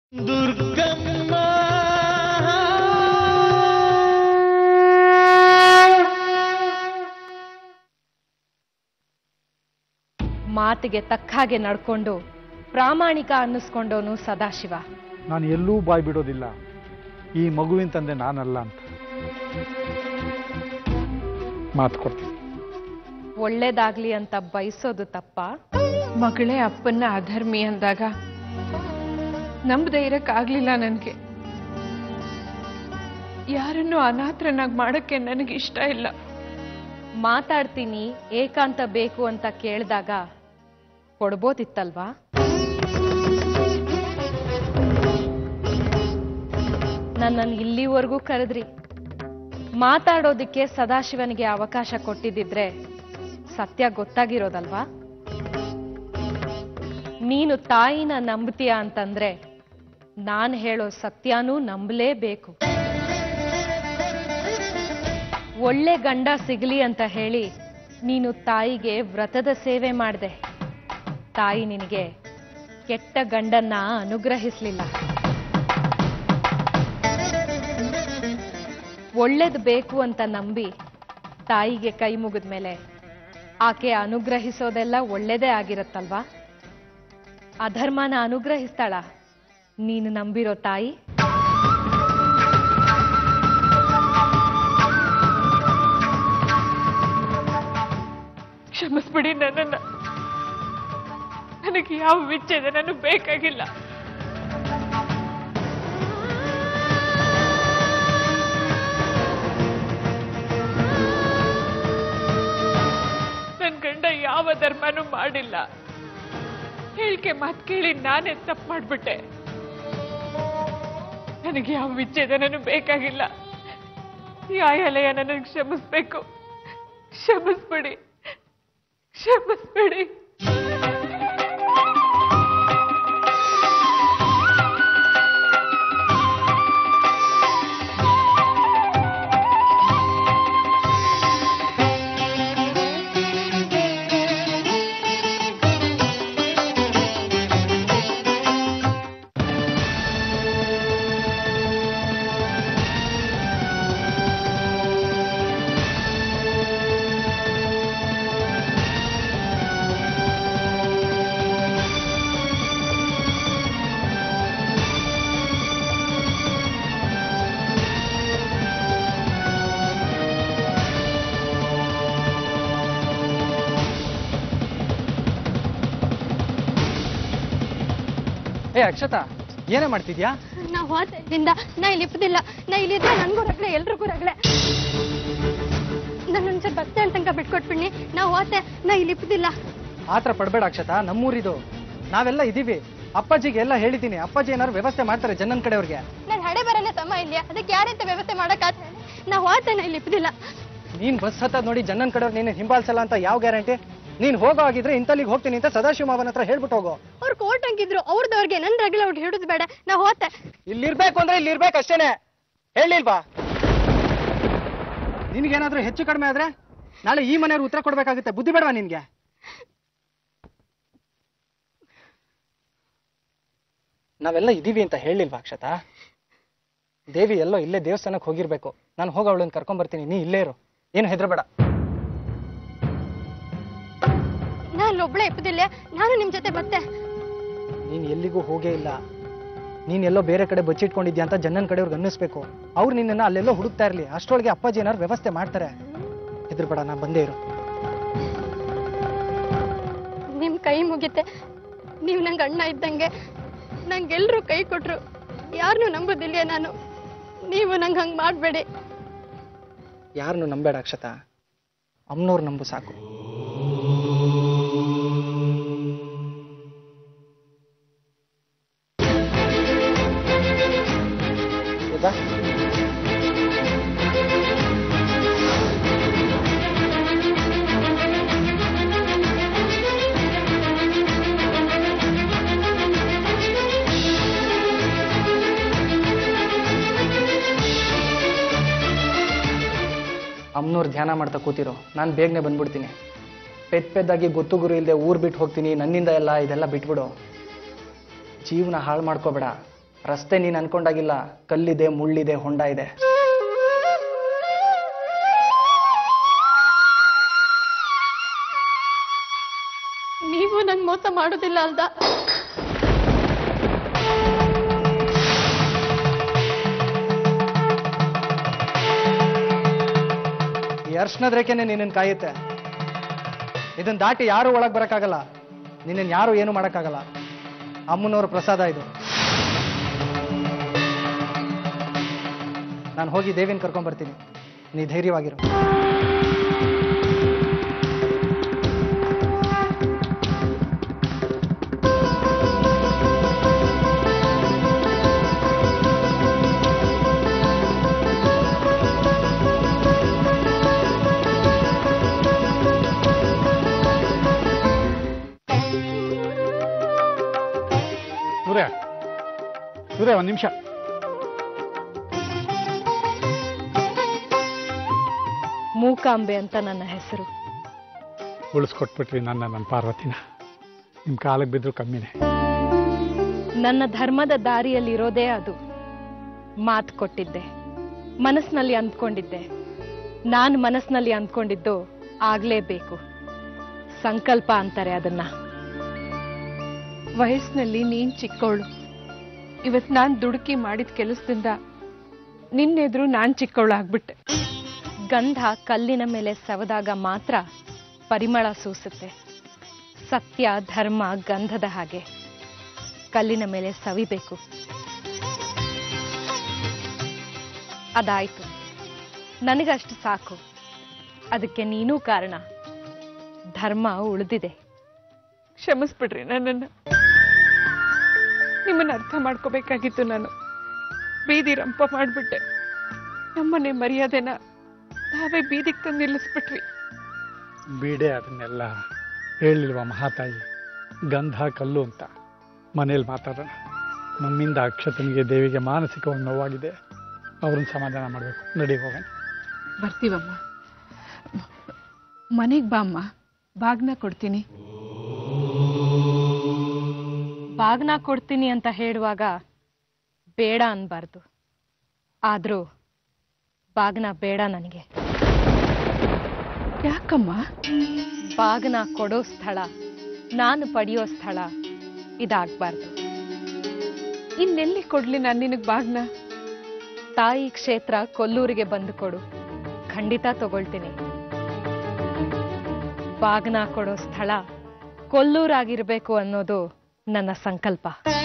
ದುರ್ಗಮ್ಮ ಮಾತಿಗೆ ತಕ್ಕ ಹಾಗೆ ನಡ್ಕೊಂಡು ಪ್ರಾಮಾಣಿಕ ಅನ್ನಿಸ್ಕೊಂಡವನು ಸದಾಶಿವ ನಾನು ಎಲ್ಲೂ ಬಾಯ್ ಬಿಡೋದಿಲ್ಲ ಈ ಮಗುವಿನ ತಂದೆ ನಾನಲ್ಲ ಅಂತ ಮಾತು ಕೊಡ್ತೀನಿ ಒಳ್ಳೇದಾಗ್ಲಿ ಅಂತ ಬಯಸೋದು ತಪ್ಪ ಮಗಳೇ ಅಪ್ಪನ್ನ ಅಧರ್ಮಿ ಅಂದಾಗ ನಂಬದೇ ಇರಕ್ಕಾಗ್ಲಿಲ್ಲ ನನಗೆ ಯಾರನ್ನು ಅನಾಥರನ್ನಾಗಿ ಮಾಡಕ್ಕೆ ನನಗೆ ಇಷ್ಟ ಇಲ್ಲ ಮಾತಾಡ್ತೀನಿ ಏಕಾಂತ ಬೇಕು ಅಂತ ಕೇಳಿದಾಗ ಕೊಡ್ಬೋದಿತ್ತಲ್ವಾ ನನ್ನನ್ನು ಇಲ್ಲಿವರೆಗೂ ಕರೆದ್ರಿ ಮಾತಾಡೋದಕ್ಕೆ ಸದಾಶಿವನಿಗೆ ಅವಕಾಶ ಕೊಟ್ಟಿದ್ದಿದ್ರೆ ಸತ್ಯ ಗೊತ್ತಾಗಿರೋದಲ್ವಾ ನೀನು ತಾಯಿನ ನಂಬ್ತೀಯ ಅಂತಂದ್ರೆ ನಾನು ಹೇಳೋ ಸತ್ಯನೂ ನಂಬಲೇಬೇಕು ಒಳ್ಳೆ ಗಂಡ ಸಿಗಲಿ ಅಂತ ಹೇಳಿ ನೀನು ತಾಯಿಗೆ ವ್ರತದ ಸೇವೆ ಮಾಡಿದೆ ತಾಯಿ ನಿನಗೆ ಕೆಟ್ಟ ಗಂಡನ್ನ ಅನುಗ್ರಹಿಸ್ಲಿಲ್ಲ ಒಳ್ಳೇದು ಬೇಕು ಅಂತ ನಂಬಿ ತಾಯಿಗೆ ಕೈ ಮುಗಿದ್ಮೇಲೆ ಆಕೆ ಅನುಗ್ರಹಿಸೋದೆಲ್ಲ ಒಳ್ಳೇದೇ ಆಗಿರತ್ತಲ್ವಾ ಅಧರ್ಮನ ಅನುಗ್ರಹಿಸ್ತಾಳ ನೀನು ನಂಬಿರೋ ತಾಯಿ ಕ್ಷಮಿಸ್ಬಿಡಿ ನನ್ನನ್ನ ನನಗೆ ಯಾವ ವಿಚ್ಛೇದ ನನಗೆ ಬೇಕಾಗಿಲ್ಲ ನನ್ನ ಗಂಡ ಯಾವ ಧರ್ಮನೂ ಮಾಡಿಲ್ಲ ಹೇಳಿಕೆ ಮಾತು ಕೇಳಿ ನಾನೇ ತಪ್ಪು ಮಾಡ್ಬಿಟ್ಟೆ ನನಗೆ ಯಾವ ವಿಚ್ಛೇದನೂ ಬೇಕಾಗಿಲ್ಲ ನ್ಯಾಯಾಲಯ ನನಗೆ ಕ್ಷಮಿಸ್ಬೇಕು ಕ್ಷಮಿಸ್ಬಿಡಿ ಕ್ಷಮಿಸ್ಬಿಡಿ ಏ ಅಕ್ಷತಾ ಏನೇ ಮಾಡ್ತಿದ್ಯಾ ನಾ ಹೋದಿಂದ ನಾ ಇಲ್ಲಿ ಇಪ್ಪದಿಲ್ಲ ನಾ ಇಲ್ಲಿದ್ರೆ ನನ್ಗೂ ರಗಳೆ ಎಲ್ರಿಗೂ ರಗಳೆ ನನ್ನ ಒಂದ್ಸಲ ಬಸ್ ಸ್ಟ್ಯಾಂಡ್ ತನಕ ಬಿಟ್ಕೊಟ್ಬಿಡ್ನಿ ನಾ ಹೋತೆ ನಾ ಇಲ್ಲಿ ಇಪ್ಪದಿಲ್ಲ ಆತರ ಪಡ್ಬೇಡ ಅಕ್ಷತಾ ನಮ್ಮೂರಿದು ನಾವೆಲ್ಲ ಇದೀವಿ ಅಪ್ಪಾಜಿಗೆ ಎಲ್ಲ ಹೇಳಿದ್ದೀನಿ ಅಪ್ಪಾಜಿ ಏನಾದ್ರು ವ್ಯವಸ್ಥೆ ಮಾಡ್ತಾರೆ ಜನನ್ ಕಡೆಯವ್ರಿಗೆ ನನ್ ಹಣೆ ಬರನೇ ಸಮ ಇಲ್ಲಿ ಅದಕ್ಕೆ ಯಾರಂತ ವ್ಯವಸ್ಥೆ ಮಾಡಕ್ ನಾ ಹೋತೆ ನಾ ಇಲ್ಲಿ ಇಪ್ಪದಿಲ್ಲ ನೀನ್ ಬಸ್ ಹತ್ತದ್ ನೋಡಿ ಜನನ್ ಕಡೆಯವ್ರು ನೀನು ಹಿಂಬಾಲ್ಸಲ್ಲ ಅಂತ ಯಾವ ಗ್ಯಾರಂಟಿ ನೀನ್ ಹೋಗೋ ಆಗಿದ್ರೆ ಇಂತಲ್ಲಿಗೆ ಹೋಗ್ತೀನಿ ಅಂತ ಸದಾಶಿವ ಮಾವನ ಹತ್ರ ಹೇಳ್ಬಿಟ್ಟು ಹೋಗೋ ಅವ್ರು ಕೋರ್ಟ್ ಹಂಗಿದ್ರು ಅವ್ರದವ್ರಿಗೆ ನನ್ ರಗಳೆ ಅವ್ರು ಹಿಡಿದು ಬೇಡ ನಾ ಹೋತೆ ಇಲ್ಲಿರ್ಬೇಕು ಅಂದ್ರೆ ಇಲ್ಲಿ ಇರ್ಬೇಕು ಅಷ್ಟೇನೆ ಹೇಳಿಲ್ವಾ ನಿನ್ಗೇನಾದ್ರೂ ಹೆಚ್ಚು ಕಡಿಮೆ ಆದ್ರೆ ನಾಳೆ ಈ ಮನೆಯವ್ರು ಉತ್ತರ ಕೊಡ್ಬೇಕಾಗುತ್ತೆ ಬುದ್ಧಿ ಬೇಡವಾ ನಿನ್ಗೆ ನಾವೆಲ್ಲ ಇದೀವಿ ಅಂತ ಹೇಳಿಲ್ವಾ ಅಕ್ಷತಾ ದೇವಿ ಎಲ್ಲೋ ಇಲ್ಲೇ ದೇವಸ್ಥಾನಕ್ಕೆ ಹೋಗಿರ್ಬೇಕು ನಾನು ಹೋಗ ಅವಳನ್ನ ಕರ್ಕೊಂಡ್ ಬರ್ತೀನಿ ನೀ ಇಲ್ಲೇ ಇರು ಏನು ಹೆದರಬೇಡ ನಾ ಅಲ್ಲಿ ಒಬ್ಳೆ ಇಪ್ಪದಿಲ್ಲ ನಾನು ನಿಮ್ ಜೊತೆ ಬತ್ತೆ ನೀನ್ ಎಲ್ಲಿಗೂ ಹೋಗೇ ಇಲ್ಲ ನೀನ್ ಎಲ್ಲೋ ಬೇರೆ ಕಡೆ ಬಚ್ಚಿಟ್ಕೊಂಡಿದ್ಯಾ ಅಂತ ಜನನ್ ಕಡೆಯವ್ರಿಗೆ ಅನ್ನಿಸ್ಬೇಕು ಅವ್ರು ನಿನ್ನನ್ನ ಅಲ್ಲೆಲ್ಲೋ ಹುಡುಕ್ತಾ ಇರ್ಲಿ ಅಷ್ಟರೊಳಗೆ ಅಪ್ಪಾಜಿ ಏನಾದ್ರು ವ್ಯವಸ್ಥೆ ಮಾಡ್ತಾರೆ ಹೆದರ್ಬೇಡ ನಾ ಬಂದೇ ಇರು ನಿಮ್ ಕೈ ಮುಗಿತೆ ನೀವ್ ನಂಗೆ ಅಣ್ಣ ಇದ್ದಂಗೆ ನಂಗೆಲ್ರೂ ಕೈ ಕೊಟ್ರು ಯಾರನ್ನೂ ನಂಬೋದಿಲ್ಲ ನಾನು ನೀವು ನಂಗೆ ಹಂಗೆ ಮಾಡಬೇಡಿ ಯಾರನ್ನು ನಂಬೇಡ ಅಕ್ಷತಾ ಅಮ್ನವ್ರು ನಂಬು ಸಾಕು ಹೌದಾ ಅಮ್ನವ್ರು ಧ್ಯಾನ ಮಾಡ್ತಾ ಕೂತಿರೋ ನಾನು ಬೇಗನೆ ಬಂದ್ಬಿಡ್ತೀನಿ ಪೆದ್ ಪೆದ್ದಾಗಿ ಗೊತ್ತು ಗುರು ಇಲ್ಲದೆ ಊರು ಬಿಟ್ಟು ಹೋಗ್ತೀನಿ ನನ್ನಿಂದ ಎಲ್ಲ ಇದೆಲ್ಲ ಬಿಟ್ಬಿಡು ಜೀವನ ಹಾಳು ಮಾಡ್ಕೋಬೇಡ ರಸ್ತೆ ನೀನು ಅನ್ಕೊಂಡಾಗಿಲ್ಲ ಕಲ್ಲಿದೆ ಮುಳ್ಳಿದೆ ಹೊಂಡ ಇದೆ ನೀವು ನಂಗೆ ಮೋಸ ಮಾಡೋದಿಲ್ಲ ಅಲ್ದ ಈ ಅರ್ಶನದ ರೇಖೆನೆ ನಿನ್ನನ್ನು ಕಾಯುತ್ತೆ ಇದನ್ನ ದಾಟಿ ಯಾರು ಒಳಗೆ ಬರೋಕ್ಕಾಗಲ್ಲ ನಿನ್ನನ್ನು ಯಾರು ಏನು ಮಾಡೋಕ್ಕಾಗಲ್ಲ ಅಮ್ಮನವ್ರ ಪ್ರಸಾದ ಇದು ನಾನು ಹೋಗಿ ದೇವಿನ ಕರ್ಕೊಂಡ್ಬರ್ತೀನಿ ನೀ ಧೈರ್ಯವಾಗಿರು ಸೂರ್ಯ ಸೂರ್ಯ ಒಂದು ನಿಮಿಷ ಮೂಕಾಂಬೆ ಅಂತ ನನ್ನ ಹೆಸರು ಉಳಿಸ್ಕೊಟ್ಬಿಟ್ರಿ ನನ್ನ ನನ್ನ ಪಾರ್ವತಿನ ನಿಮ್ಮ ಕಾಲಕ್ಕೆ ಬಿದ್ದರೂ ಕಮ್ಮಿನೇ ನನ್ನ ಧರ್ಮದ ದಾರಿಯಲ್ಲಿರೋದೇ ಅದು ಮಾತು ಕೊಟ್ಟಿದ್ದೆ ಮನಸ್ಸಿನಲ್ಲಿ ಅಂದ್ಕೊಂಡಿದ್ದೆ ನಾನು ಮನಸ್ಸಿನಲ್ಲಿ ಅಂದ್ಕೊಂಡಿದ್ದು ಆಗ್ಲೇಬೇಕು ಸಂಕಲ್ಪ ಅಂತಾರೆ ಅದನ್ನ ವಯಸ್ಸಿನಲ್ಲಿ ನೀನ್ ಚಿಕ್ಕವಳು ಇವತ್ ನಾನ್ ದುಡುಕಿ ಮಾಡಿದ ಕೆಲಸದಿಂದ ನಿನ್ನೆದ್ರು ನಾನ್ ಚಿಕ್ಕವಳಾಗ್ಬಿಟ್ಟೆ ಗಂಧ ಕಲ್ಲಿನ ಮೇಲೆ ಸವದಾಗ ಮಾತ್ರ ಪರಿಮಳ ಸೂಸುತ್ತೆ ಸತ್ಯ ಧರ್ಮ ಗಂಧದ ಹಾಗೆ ಕಲ್ಲಿನ ಮೇಲೆ ಸವಿಬೇಕು ಅದಾಯ್ತು ನನಗಷ್ಟು ಸಾಕು ಅದಕ್ಕೆ ನೀನೂ ಕಾರಣ ಧರ್ಮ ಉಳಿದಿದೆ ಕ್ಷಮಿಸ್ಬಿಡ್ರಿ ನನ್ನನ್ನ ನಿಮ್ಮನ್ನ ಅರ್ಥ ಮಾಡ್ಕೋಬೇಕಾಗಿತ್ತು ನಾನು ಬೀದಿ ರಂಪ ಮಾಡ್ಬಿಟ್ಟೆ ನಮ್ಮನೆ ಮರ್ಯಾದೆನ ನಾವೇ ಬೀದಿಗೆ ತಂದು ನಿಲ್ಲಿಸ್ಬಿಟ್ವಿ ಬೀಡೆ ಅದನ್ನೆಲ್ಲ ಹೇಳಿಲ್ವ ಮಹಾತಾಯಿ ಗಂಧ ಕಲ್ಲು ಅಂತ ಮನೇಲಿ ಮಾತಾಡೋಣ ನಮ್ಮಿಂದ ಅಕ್ಷತನಿಗೆ ದೇವಿಗೆ ಮಾನಸಿಕ ಒಂದು ನೋವಾಗಿದೆ ಅವ್ರನ್ನ ಸಮಾಧಾನ ಮಾಡಬೇಕು ನಡಿ ಹೋಗೋಣ ಬರ್ತೀವಮ್ಮ ಮನೆಗೆ ಬಾಮ್ಮ ಬಾಗ್ನ ಕೊಡ್ತೀನಿ ಬಾಗ್ನ ಕೊಡ್ತೀನಿ ಅಂತ ಹೇಳುವಾಗ ಬೇಡ ಅನ್ಬಾರ್ದು ಆದ್ರೂ ಬಾಗ್ನ ಬೇಡ ನನಗೆ ಯಾಕಮ್ಮ ಬಾಗ್ನ ಕೊಡೋ ಸ್ಥಳ ನಾನು ಪಡೆಯೋ ಸ್ಥಳ ಇದಾಗಬಾರ್ದು ಇನ್ನೆಲ್ಲಿ ಕೊಡ್ಲಿ ನಾನು ನಿನಗೆ ಬಾಗ್ನ ತಾಯಿ ಕ್ಷೇತ್ರ ಕೊಲ್ಲೂರಿಗೆ ಬಂದು ಕೊಡು ಖಂಡಿತ ತಗೊಳ್ತೀನಿ ಬಾಗ್ನ ಕೊಡೋ ಸ್ಥಳ ಕೊಲ್ಲೂರಾಗಿರ್ಬೇಕು ಅನ್ನೋದು ನನ್ನ ಸಂಕಲ್ಪ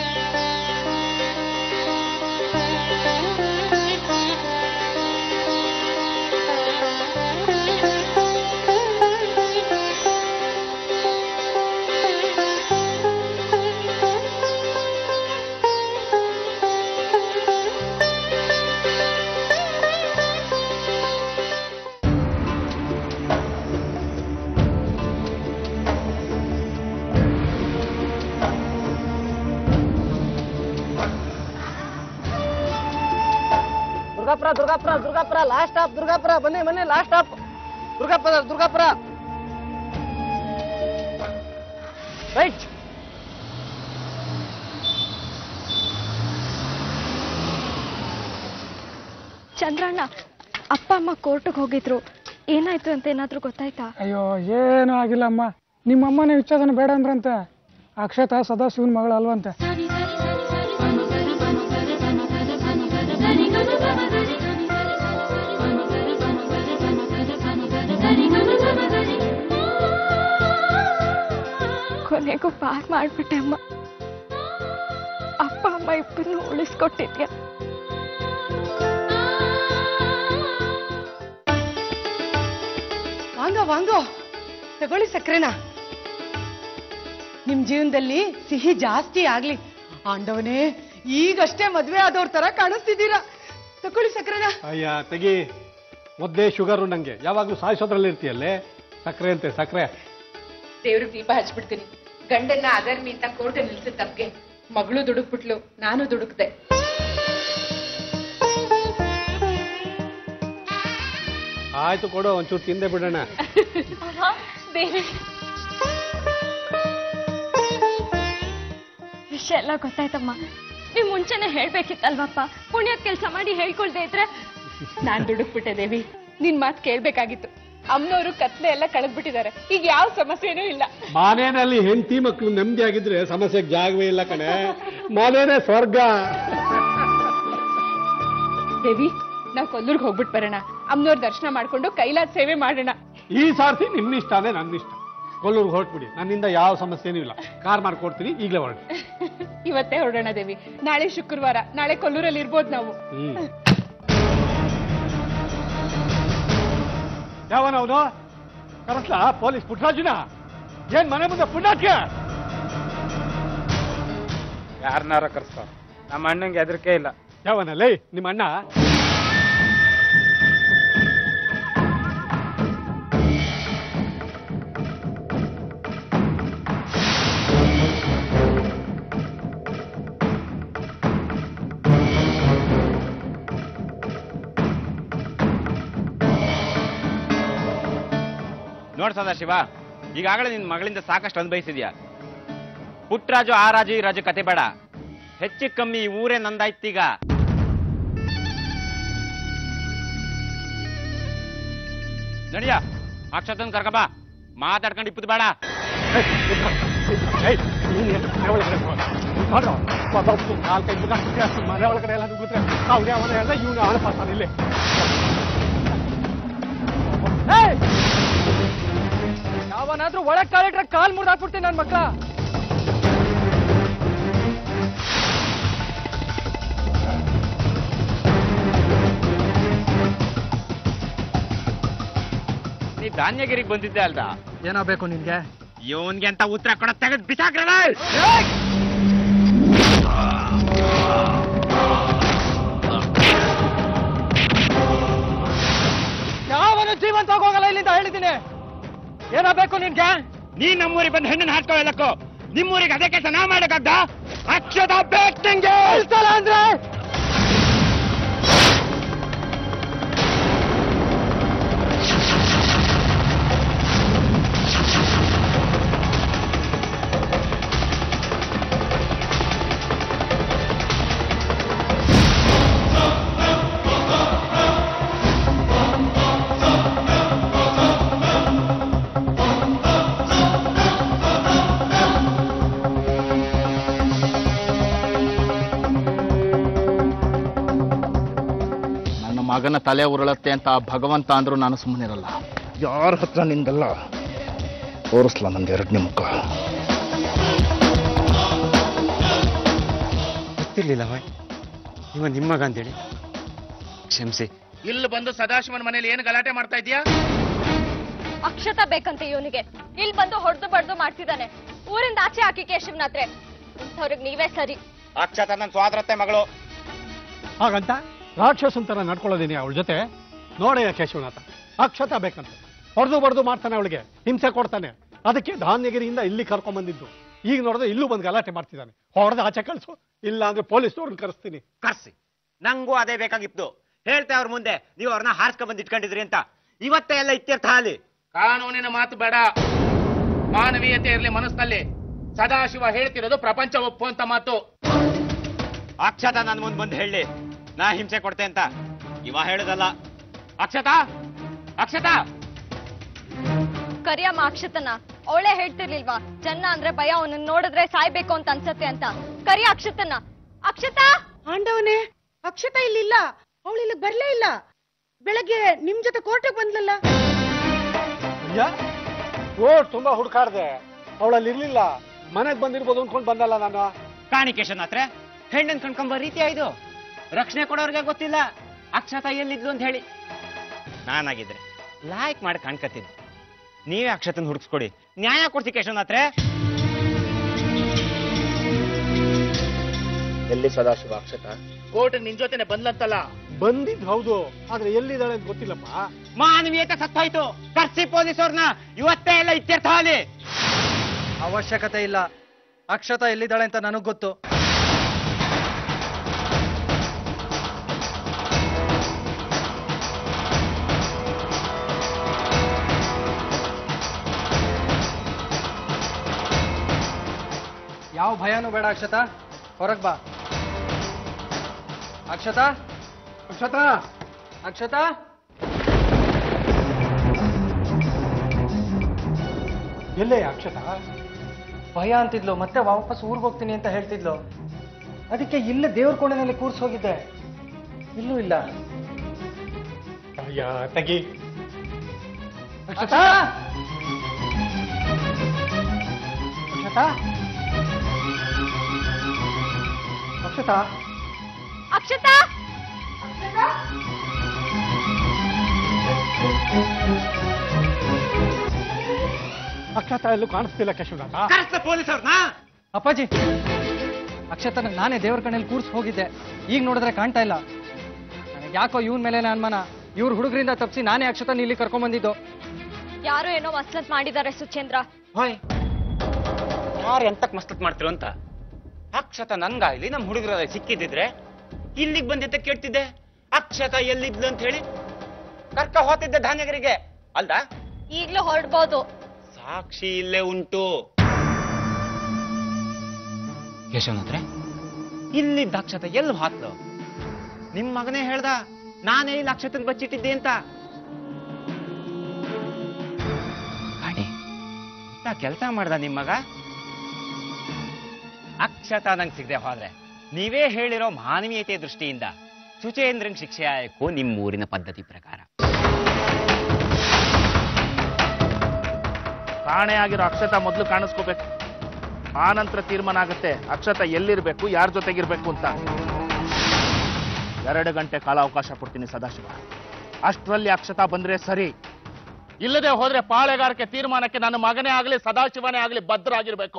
ದುರ್ಗಾಪುರ ದುರ್ಗಾಪುರ ದುರ್ಗಾಪುರ ಲಾಸ್ಟ್ ಸ್ಟಾಪ್ ದುರ್ಗಾಪುರ ಬನ್ನಿ ಬನ್ನಿ last stop Durgapura Durgapura right ಚಂದ್ರಣ್ಣ ಅಪ್ಪ ಅಮ್ಮ ಕೋರ್ಟ್ಗೆ ಹೋಗಿದ್ರು ಏನಾಯ್ತು ಅಂತ ಏನಾದ್ರೂ ಗೊತ್ತಾಯ್ತಾ ಅಯ್ಯೋ ಏನೂ ಆಗಿಲ್ಲಮ್ಮ ನಿಮ್ಮಮ್ಮನೇ ವಿಚ್ಛೇದನ ಬೇಡ ಅಂದ್ರಂತೆ ಅಕ್ಷತಾ ಸದಾಶಿವನ ಮಗಳು ಅಲ್ವಂತೆ ಕೊನೆಗೂ ಪಾರ್ ಮಾಡ್ಬಿಟ್ಟೆ ಅಮ್ಮ ಅಪ್ಪ ಅಮ್ಮ ಇಬ್ಬರನ್ನು ಉಳಿಸ್ಕೊಟ್ಟಿದ್ಯಾ ವಾಂಗ ವಾಂಗೋ ತಗೊಳ್ಳಿ ಸಕ್ಕರೆನ ನಿಮ್ ಜೀವನದಲ್ಲಿ ಸಿಹಿ ಜಾಸ್ತಿ ಆಗ್ಲಿ ಆಂಡವನೇ ಈಗಷ್ಟೇ ಮದ್ವೆ ಆದವ್ರ ತರ ಕಾಣಿಸ್ತಿದ್ದೀರಾ ತಗೊಳ್ಳಿ ಸಕ್ಕರೆನ ಅಯ್ಯ ತೆಗಿ ಮೊದ್ಲೇ ಶುಗರು ನಂಗೆ ಯಾವಾಗಲೂ ಸಾಯಿಸೋದ್ರಲ್ಲಿ ಇರ್ತೀಯಲ್ಲೇ ಸಕ್ಕರೆ ಅಂತೆ ಸಕ್ಕರೆ ದೇವ್ರಿಗೆ ದೀಪ ಹಚ್ಬಿಡ್ತೀನಿ ಗಂಡನ್ನ ಅದರ್ಮಿ ಅಂತ ಕೋರ್ಟ್ ನಿಲ್ಸಿದ ತಪ್ಗೆ ಮಗಳು ದುಡುಕ್ಬಿಟ್ಲು ನಾನು ದುಡುಕ್ದೆ ಆಯ್ತು ಕೊಡು ಒಂಚೂರು ತಿಂದೆ ಬಿಡೋಣ ವಿಷಯ ಎಲ್ಲ ಗೊತ್ತಾಯ್ತಮ್ಮ ನೀವು ಮುಂಚೆನೆ ಹೇಳ್ಬೇಕಿತ್ತಲ್ವಪ್ಪ ಪುಣ್ಯದ ಕೆಲಸ ಮಾಡಿ ಹೇಳ್ಕೊಳ್ದೆ ಇದ್ರೆ ನಾನ್ ದುಡುಕ್ಬಿಟ್ಟೆ ದೇವಿ ನಿನ್ ಮಾತ್ ಕೇಳ್ಬೇಕಾಗಿತ್ತು ಅಮ್ಮನವರು ಕತ್ಲೆ ಎಲ್ಲ ಕಳೆದ್ಬಿಟ್ಟಿದ್ದಾರೆ ಈಗ ಯಾವ ಸಮಸ್ಯೆನೂ ಇಲ್ಲ ಮನೆಯಲ್ಲಿ ಹೆಂಡತಿ ಮಕ್ಕಳು ನೆಮ್ಮದಿ ಆಗಿದ್ರೆ ಸಮಸ್ಯೆಗೆ ಜಾಗವೇ ಇಲ್ಲ ಕಣೆ ಮನೇನೆ ಸ್ವರ್ಗ ದೇವಿ ನಾವ್ ಕೊಲ್ಲೂರ್ಗ್ ಹೋಗ್ಬಿಟ್ ಬರೋಣ ಅಮ್ಮನವ್ರ ದರ್ಶನ ಮಾಡ್ಕೊಂಡು ಕೈಲಾದ ಸೇವೆ ಮಾಡೋಣ ಈ ಸಾರ್ತಿ ನಿಮ್ಮ ಇಷ್ಟನೇ ನನ್ನ ಇಷ್ಟ ಕೊಲ್ಲೂರ್ಗೆ ಹೊರಟ್ಬಿಡಿ ನನ್ನಿಂದ ಯಾವ ಸಮಸ್ಯೆನೂ ಇಲ್ಲ ಕಾರ್ ಮಾಡ್ಕೊಡ್ತೀನಿ ಈಗಲೇ ಹೊರಡಿ ಇವತ್ತೇ ಹೊರಡೋಣ ದೇವಿ ನಾಳೆ ಶುಕ್ರವಾರ ನಾಳೆ ಕೊಲ್ಲೂರಲ್ಲಿ ಇರ್ಬೋದು ನಾವು ಹ್ಮ್ ಯಾವನವನು ಕರೆಸ್ಲಾ ಪೊಲೀಸ್ ಪುಟ್ಟರಾಜುನ ಏನ್ ಮನೆ ಮುಂದೆ ಪುಣ್ಯಾಕೆ ಯಾರನ್ನಾರ ಕರ್ಸ್ಕೊ ನಮ್ಮ ಅಣ್ಣಂಗೆ ಹೆದರಿಕೆ ಇಲ್ಲ ಯಾವನಲ್ಲಿ ನಿಮ್ಮ ಅಣ್ಣ ನೋಡ್ ಸದಾಶಿವ ಈಗಾಗಲೇ ನಿನ್ ಮಗಳಿಂದ ಸಾಕಷ್ಟು ಅನುಭವಿಸಿದ್ಯಾ ಪುಟ್ಟರಾಜು ಆ ರಾಜು ಈ ರಾಜು ಕತೆ ಬೇಡ ಹೆಚ್ಚು ಕಮ್ಮಿ ಈ ಊರೇ ನಂದಾಯ್ತೀಗ ನಡಿಯ ಅಕ್ಷತನ್ ಕರ್ಕಬಾ ಮಾತಾಡ್ಕೊಂಡು ಇಪ್ಪತ್ತು ಬೇಡ ಏಯ್, ನೀನ್ ಎದ್ದು ಮನೆ ಒಳಗಡೆ ಹೋಗು. ನೋಡು, ಒಬ್ಬೊಬ್ರು ನಾಲ್ಕೈದು ಜನ ಕುತ್ಕೊಂಡು ಮನೆ ಒಳಗಡೆ ಎಲ್ಲ ನುಗ್ಗಿದ್ರೆ ಅವ್ನೇ ಅವನ ಎಲ್ಲ ಇವನು ಅವನ ಪಾತಾನೆ ಇಲ್ಲಿ ಯಾವನಾದ್ರೂ ಒಳಗ್ ಕಾಲಿಟ್ರೆ ಕಾಲ್ ಮುರ್ದು ಹಾಕ್ಬಿಡ್ತೀನಿ ನನ್ ಮಕ್ಳ ನೀ ಧಾನ್ಯಗಿರಿಗೆ ಬಂದಿದ್ದೆ ಅಲ್ದ ಏನಾಗಬೇಕು ನಿನ್ಗೆ ಇವನ್ಗೆ ಅಂತ ಉತ್ತರ ಕೊಡ ತೆಗೆದು ಬಿಸಾಕ್ರಲ್ಲ ಯಾವನು ಜೀವಂತ ಹೋಗಲ್ಲ ಇಲ್ಲಿಂದ ಹೇಳಿದ್ದೀನಿ ಏನಾಗಬೇಕು ನಿನ್ಗೆ ನೀ ನಮ್ಮೂರಿಗೆ ಬಂದು ಹೆಣ್ಣನ್ನು ಹಾಡ್ಕೊಳ್ಳಕ್ಕೋ ನಿಮ್ಮೂರಿಗೆ ಅದೇ ಕೆಲಸ ನಾ ಮಾಡಕ್ಕಾಗ್ದ ಅಕ್ಷತ ಬೇಕು ನಂಗೆ ಅಂದ್ರೆ ನನ್ನ ಮಗನ ತಲೆ ಉರುಳತ್ತೆ ಅಂತ ಭಗವಂತ ಅಂದ್ರೂ ನಾನು ಸುಮ್ಮನಿರಲ್ಲ ಯಾರ ಹತ್ರ ನಿಂದಲ್ಲ ತೋರಿಸ್ಲ ನಂದು ಎರಡನೇ ಮುಖ ಗೊತ್ತಿರ್ಲಿಲ್ಲ ಇವ ನಿಮ್ಮ ಮಗ ಅಂತೇಳಿ ಕ್ಷಮಿಸಿ ಇಲ್ಲಿ ಬಂದು ಸದಾಶಿವನ ಮನೇಲಿ ಏನು ಗಲಾಟೆ ಮಾಡ್ತಾ ಇದೀಯಾ ಅಕ್ಷತ ಬೇಕಂತೆ ಇವನಿಗೆ ಇಲ್ಲಿ ಬಂದು ಹೊಡೆದು ಬಡ್ದು ಮಾಡ್ತಿದ್ದಾನೆ ಊರಿಂದ ಆಚೆ ಹಾಕಿ ಕೇಶವ್ನಾಥ್ರೆ ಅವ್ರಿಗೆ ನೀವೇ ಸರಿ ಅಕ್ಷತ ನನ್ನ ಸ್ವಾತಂತ್ರ್ಯ ಮಗಳು ಹಾಗಂತ ರಾಕ್ಷಸನ್ ತರ ನಡ್ಕೊಳ್ಳೋದೇನೆ ಅವಳ ಜೊತೆ ನೋಡಯ್ಯ ಕೇಶವನಾಥ ಅಕ್ಷತ ಬೇಕಂತ ಹೊಡೆದು ಬಡ್ದು ಮಾಡ್ತಾನೆ ಅವಳಿಗೆ ಹಿಂಸೆ ಕೊಡ್ತಾನೆ ಅದಕ್ಕೆ ಧಾನ್ಯಗಿರಿಯಿಂದ ಇಲ್ಲಿ ಕರ್ಕೊಂಡ್ ಬಂದಿದ್ದು ಈಗ ನೋಡಿದ್ರೆ ಇಲ್ಲೂ ಬಂದು ಗಲಾಟೆ ಮಾಡ್ತಿದ್ದಾನೆ ಹೊಡೆದು ಆಚೆ ಕಳ್ಸು ಇಲ್ಲ ಅಂದ್ರೆ ಪೊಲೀಸ್ನವ್ರನ್ನ ಕರೆಸ್ತೀನಿ ಕರ್ಸಿ ನಂಗೂ ಅದೇ ಬೇಕಾಗಿತ್ತು ಹೇಳ್ತೆ ಅವ್ರ ಮುಂದೆ ನೀವು ಅವ್ರನ್ನ ಹಾರ್ಸ್ಕೊಂಡ್ ಬಂದು ಇಟ್ಕೊಂಡಿದ್ರಿ ಅಂತ ಇವತ್ತೇ ಎಲ್ಲ ಇತ್ಯರ್ಥ ಹಾಲಿ ಕಾನೂನಿನ ಮಾತು ಬೇಡ ಮಾನವೀಯತೆ ಇರಲಿ ಮನಸ್ಸಿನಲ್ಲಿ ಸದಾಶಿವ ಹೇಳ್ತಿರೋದು ಪ್ರಪಂಚ ಒಪ್ಪುವಂತ ಮಾತು ಅಕ್ಷತ ನನ್ ಮುಂದ್ ಬಂದು ಹೇಳಿ ನಾ ಹಿಂಸೆ ಕೊಡ್ತೆ ಅಂತ ಇವ ಹೇಳುದಲ್ಲ ಅಕ್ಷತ ಅಕ್ಷತ ಕರಿಯಮ್ಮ ಅಕ್ಷತನ ಅವಳೇ ಹೇಳ್ತಿರ್ಲಿಲ್ವಾ ಜನ ಅಂದ್ರೆ ಭಯ ಅವನನ್ನ ನೋಡಿದ್ರೆ ಸಾಯ್ಬೇಕು ಅಂತ ಅನ್ಸತ್ತೆ ಅಂತ ಕರಿಯ ಅಕ್ಷತನ ಅಕ್ಷತ ಆಂಡವನೇ ಅಕ್ಷತಾ ಇಲ್ಲಿಲ್ಲ ಅವಳು ಇಲ್ಲಿಗೆ ಬರ್ಲೇ ಇಲ್ಲ ಬೆಳಗ್ಗೆ ನಿಮ್ ಜೊತೆ ಕೋರ್ಟಿಗೆ ಬಂದ್ಲಲ್ಲ ಅಯ್ಯ ಓಟ್ ತುಂಬಾ ಹುಡುಕಾಡ್ದೆ ಅವಳಲ್ಲಿ ಇರ್ಲಿಲ್ಲ ಮನೆಗ್ ಬಂದಿರ್ಬೋದು ಅನ್ಕೊಂಡ್ ಬಂದಲ್ಲ ನಾನು ಕಾಣಿಕೇಶನ್ ಹತ್ರ ಹೆಣ್ಣನ್ ಕಣ್ಕೊಂಬ ರೀತಿ ಇದು ರಕ್ಷಣೆ ಕೊಡೋರ್ಗೆ ಗೊತ್ತಿಲ್ಲ ಅಕ್ಷತ ಎಲ್ಲಿದ್ಲು ಅಂತ ಹೇಳಿ ನಾನಾಗಿದ್ರೆ ಲಾಯ್ಕ್ ಮಾಡಿ ಕಾಣ್ಕತ್ತಿದ್ದೆ ನೀವೇ ಅಕ್ಷತನ್ ಹುಡುಕ್ಸ್ಕೊಡಿ ನ್ಯಾಯ ಕೊಡ್ಸಿ ಕೇಶವನ್ ಹತ್ರ ಎಲ್ಲಿ ಸದಾಶಿವ ಅಕ್ಷತ ಕೋರ್ಟ್ ನಿನ್ ಜೊತೆನೆ ಬಂದ್ಲಂತಲ್ಲ ಬಂದಿದ್ ಹೌದು ಆದ್ರೆ ಎಲ್ಲಿದ್ದಾಳೆ ಅಂತ ಗೊತ್ತಿಲ್ಲಪ್ಪ ಮಾನವೀಯತೆ ಸತ್ತೋಯ್ತು ಕರ್ಸಿ ಪೊಲೀಸವ್ರನ್ನ ಇವತ್ತೇ ಎಲ್ಲ ಇತ್ಯರ್ಥ ಹಾಲಿ ಅವಶ್ಯಕತೆ ಇಲ್ಲ ಅಕ್ಷತ ಎಲ್ಲಿದ್ದಾಳೆ ಅಂತ ನನಗ್ ಗೊತ್ತು ಯಾವ ಭಯನೂ ಬೇಡ ಅಕ್ಷತ ಹೊರಗ್ ಬಾ ಅಕ್ಷತಾ ಅಕ್ಷತಾ ಅಕ್ಷತಾ ಎಲ್ಲೇ ಅಕ್ಷತಾ ಭಯ ಅಂತಿದ್ಲು ಮತ್ತೆ ವಾಪಸ್ ಊರಿಗೆ ಹೋಗ್ತೀನಿ ಅಂತ ಹೇಳ್ತಿದ್ಲು ಅದಕ್ಕೆ ಇಲ್ಲೇ ದೇವ್ರ ಕೋಣೆನಲ್ಲಿ ಕೂರ್ಸ್ ಹೋಗಿದ್ದೆ ಇಲ್ಲೂ ಇಲ್ಲ ಅಯ್ಯ ತೆಗಿ ಅಕ್ಷತಾ ಅಕ್ಷತಾ ಅಕ್ಷತಾ ಅಕ್ಷತಾ ಅಕ್ಷತಾ ಎಲ್ಲೂ ಕಾಣಿಸ್ತಿಲ್ಲ ಕೇಶವನಾಥ ಅಪ್ಪಾಜಿ ಅಕ್ಷತನ ನಾನೇ ದೇವ್ರ ಕಣ್ಣಲ್ಲಿ ಕೂರ್ಸ್ ಹೋಗಿದ್ದೆ ಈಗ ನೋಡಿದ್ರೆ ಕಾಣ್ತಾ ಇಲ್ಲ ನನಗೆ ಯಾಕೋ ಇವನ್ ಮೇಲೆ ಅನುಮಾನ ಇವ್ರ ಹುಡುಗರಿಂದ ತಪ್ಪಿಸಿ ನಾನೇ ಅಕ್ಷತನ ಇಲ್ಲಿ ಕರ್ಕೊಂಡ್ಬಂದಿದ್ದು ಯಾರೋ ಏನೋ ಮಸ್ಲತ್ ಮಾಡಿದ್ದಾರೆ ಸುಚೇಂದ್ರ ಹಾಯ್ ಯಾರು ಎಂತಕ್ ಮಸ್ತತ್ ಮಾಡ್ತಿರೋ ಅಂತ ಅಕ್ಷತ ನನ್ಗಾಗ್ಲಿ ನಮ್ಮ ಹುಡುಗರ ಸಿಕ್ಕಿದ್ದಿದ್ರೆ ಇಲ್ಲಿಗೆ ಬಂದಿದ್ದ ಕೇಳ್ತಿದ್ದೆ ಅಕ್ಷತ ಎಲ್ಲಿದ್ಲು ಅಂತ ಹೇಳಿ ಕರ್ಕ ಹೋತಿದ್ದೆ ಧಾನ್ಯಗರಿಗೆ ಅಲ್ದ ಈಗ್ಲೂ ಹೊರಡ್ಬೋದು ಸಾಕ್ಷಿ ಇಲ್ಲೇ ಉಂಟು ಯಶವನತ್ರ ಇಲ್ಲಿದ್ದ ಅಕ್ಷತ ಎಲ್ಲಿ ಹಾತ್ಲು ನಿಮ್ ಮಗನೇ ಹೇಳ್ದ ನಾನೇ ಇಲ್ಲಿ ಅಕ್ಷತನ್ ಬಚ್ಚಿಟ್ಟಿದ್ದೆ ಅಂತ ಗಾಡಿ ನಾ ಕೆಲಸ ಮಾಡ್ದ ನಿಮ್ ಮಗ ಅಕ್ಷತ ನಂಗೆ ಸಿಗದೆ ಹೋದ್ರೆ ನೀವೇ ಹೇಳಿರೋ ಮಾನವೀಯತೆ ದೃಷ್ಟಿಯಿಂದ ಸುಚೇಂದ್ರನ್ ಶಿಕ್ಷೆ ಆಯಕ್ಕೂ ನಿಮ್ಮ ಊರಿನ ಪದ್ಧತಿ ಪ್ರಕಾರ ಕಾಣೆಯಾಗಿರೋ ಅಕ್ಷತ ಮೊದಲು ಕಾಣಿಸ್ಕೋಬೇಕು ಆ ನಂತರ ತೀರ್ಮಾನ ಆಗುತ್ತೆ ಅಕ್ಷತ ಎಲ್ಲಿರ್ಬೇಕು ಯಾರ ಜೊತೆಗಿರ್ಬೇಕು ಅಂತ ಎರಡು ಗಂಟೆ ಕಾಲ ಅವಕಾಶ ಕೊಡ್ತೀನಿ ಸದಾಶಿವ ಅಷ್ಟರಲ್ಲಿ ಅಕ್ಷತ ಬಂದ್ರೆ ಸರಿ ಇಲ್ಲದೆ ಹೋದ್ರೆ ಪಾಳೆಗಾರಿಕೆ ತೀರ್ಮಾನಕ್ಕೆ ನನ್ನ ಮಗನೇ ಆಗಲಿ ಸದಾಶಿವನೇ ಆಗಲಿ ಭದ್ರಾಗಿರ್ಬೇಕು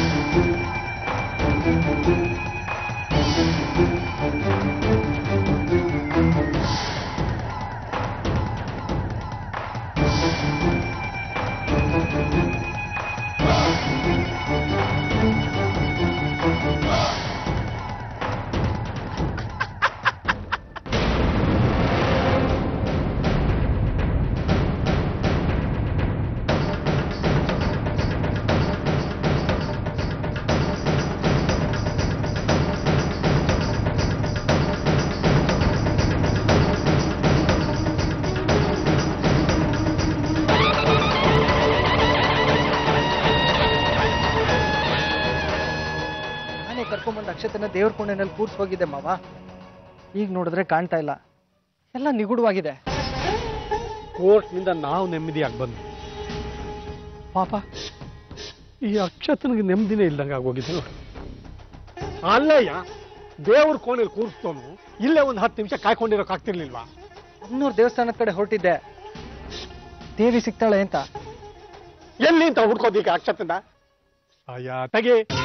ನಾನೇ ಕರ್ಕೊಂಬಂದು ಅಕ್ಷತನ ದೇವ್ರ ಕೋಣೆನಲ್ಲಿ ಕೂರ್ಸ್ ಹೋಗಿದ್ದೆ ಮಾವ ಈಗ ನೋಡಿದ್ರೆ ಕಾಣ್ತಾ ಇಲ್ಲ ಎಲ್ಲ ನಿಗೂಢವಾಗಿದೆ ಕೋರ್ಟ್ನಿಂದ ನಾವು ನೆಮ್ಮದಿಯಾಗಿ ಬಂದ್ವಿ ಪಾಪ ಈ ಅಕ್ಷತನಿಗೆ ನೆಮ್ಮದಿನೇ ಇಲ್ದಂಗೆ ಆಗೋಗಿದೆ ನೋಡು ಅಲ್ಲಯ್ಯ ದೇವ್ರ ಕೋಣೆಲಿ ಕೂರಿಸ್ತವನು ಇಲ್ಲೇ ಒಂದು ಹತ್ತು ನಿಮಿಷ ಕಾಯ್ಕೊಂಡಿರೋಕ್ಕಾಗ್ತಿರ್ಲಿಲ್ವಾ ಅಮ್ಮನವ್ರ ದೇವಸ್ಥಾನದ ಕಡೆ ಹೊರಟಿದ್ದೆ ದೇವಿ ಸಿಗ್ತಾಳೆ ಅಂತ ಎಲ್ಲಿ ಅಂತ ಹುಡ್ಕೋದೀಗ ಅಕ್ಷತನ ಅಯ್ಯ ತೆಗಿ